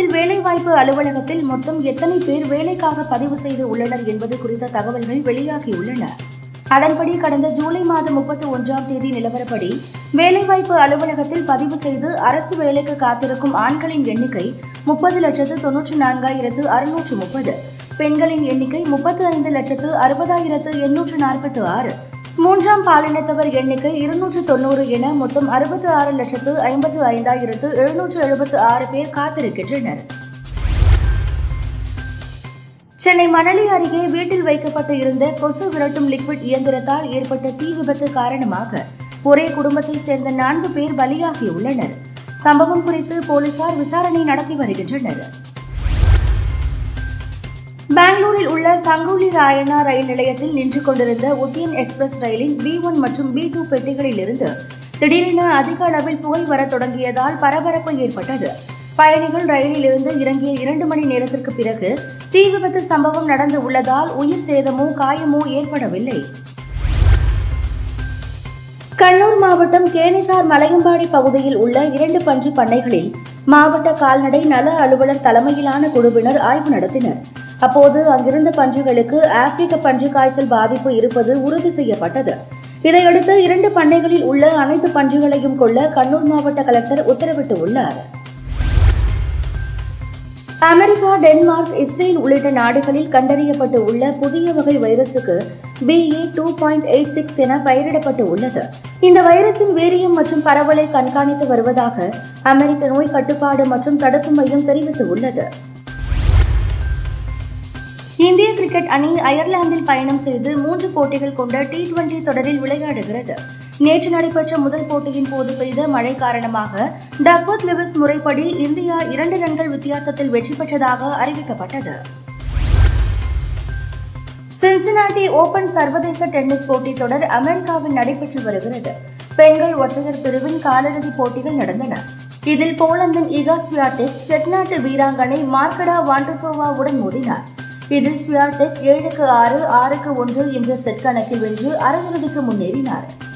தமிழகத்தில் வேலைவாய்ப்பு அலுவலகத்தில் மொத்தம் எத்தனை பேர் வேலைக்காக பதிவு செய்து உள்ளனர் என்பது குறித்த தகவல்கள் வெளியாகியுள்ளன அதன்படி கடந்த ஜூலை மாதம் முப்பத்தி ஒன்றாம் தேதி நிலவரப்படி வேலைவாய்ப்பு அலுவலகத்தில் பதிவு செய்து அரசு வேலைக்கு காத்திருக்கும் ஆண்களின் எண்ணிக்கை முப்பது லட்சத்து தொன்னூற்றி நான்காயிரத்து அறுநூற்று முப்பது பெண்களின் எண்ணிக்கை முப்பத்து ஐந்து லட்சத்து அறுபதாயிரத்து எண்ணூற்று நாற்பத்து ஆறு மூன்றாம் பாலினத்தவர் எண்ணிக்கை இருநூற்று தொண்ணூறு என மொத்தம் அறுபத்து ஆறு லட்சத்து ஐம்பத்து ஐந்தாயிரத்து எழுநூற்று எழுபத்து ஆறு பேர் காத்திருக்கின்றனர் சென்னை மணலி அருகே வீட்டில் வைக்கப்பட்டு இருந்த கொசு விரட்டும் லிக்விட் இயந்திரத்தால் ஏற்பட்ட தீ விபத்து காரணமாக ஒரே குடும்பத்தைச் சேர்ந்த நான்கு பேர் பலியாகியுள்ளனர் சம்பவம் குறித்து போலீசார் விசாரணை நடத்தி வருகின்றனர் பெங்களூரில் உள்ள சங்கோலி ராயண்ணா ரயில் நிலையத்தில் நின்று கொண்டிருந்த உத்தியன் எக்ஸ்பிரஸ் ரயிலின் பி ஒன் மற்றும் பி டூ பெட்டிகளில் இருந்து திடீரென அதிக அளவில் புகை வரத் தொடங்கியதால் பரபரப்பு ஏற்பட்டது பயணிகள் ரயிலில் இருந்து இறங்கிய இரண்டு மணி நேரத்திற்கு பிறகு தீ விபத்து சம்பவம் நடந்து உள்ளதால் உயிர் சேதமோ காயமோ ஏற்படவில்லை கண்ணூர் மாவட்டம் கேணிசார் மலையம்பாடி பகுதியில் உள்ள இரண்டு பன்றி பண்ணைகளில் மாவட்ட கால்நடை நல அலுவலர் தலைமையிலான குழுவினர் ஆய்வு நடத்தினர் அப்போது அங்கிருந்த பன்றிகளுக்கு ஆப்பிரிக்க பன்றி காய்ச்சல் பாதிப்பு இருப்பது உறுதி செய்யப்பட்டது இதையடுத்து இரண்டு பண்ணைகளில் உள்ள அனைத்து பன்றிகளையும் கொல்ல கண்ணூர் மாவட்ட கலெக்டர் உத்தரவிட்டுள்ளார் அமெரிக்கா டென்மார்க் இஸ்ரேல் உள்ளிட்ட நாடுகளில் கண்டறியப்பட்டு உள்ள புதிய வகை வைரசுக்கு BA two point eight six என பெயரிடப்பட்டு உள்ளது இந்த வைரஸின் வீரியம் மற்றும் பரவலை கண்காணித்து வருவதாக அமெரிக்க நோய் கட்டுப்பாடு மற்றும் தடுப்பு மையம் தெரிவித்துள்ளது இந்திய கிரிக்கெட் அணி அயர்லாந்தில் பயணம் செய்து மூன்று போட்டிகள் கொண்ட டி டுவெண்டி தொடரில் விளையாடுகிறது நேற்று நடைபெற்ற முதல் போட்டியின் போது பெய்த மழை காரணமாக டக்வர்த் லிவிஸ் முறைப்படி இந்தியா இரண்டு ரன்கள் வித்தியாசத்தில் வெற்றி பெற்றதாக அறிவிக்கப்பட்டது சின்சினாட்டி ஓபன் சர்வதேச டென்னிஸ் போட்டித் தொடர் அமெரிக்காவில் நடைபெற்று வருகிறது பெண்கள் ஒற்றையர் பிரிவின் காலிறுதிப் போட்டிகள் நடந்தன இதில் போலந்தின் இகா ஸ்வியாடெக் செக் நாட்டு வீராங்கனை மார்க்கடா வாண்டசோவாவுடன் மோதினார் இதில் ஸ்வியாடெக் ஏழுக்கு ஆறு ஆறுக்கு ஒன்று என்ற செட் கணக்கில் வென்று அரையிறுதிக்கு முன்னேறினார்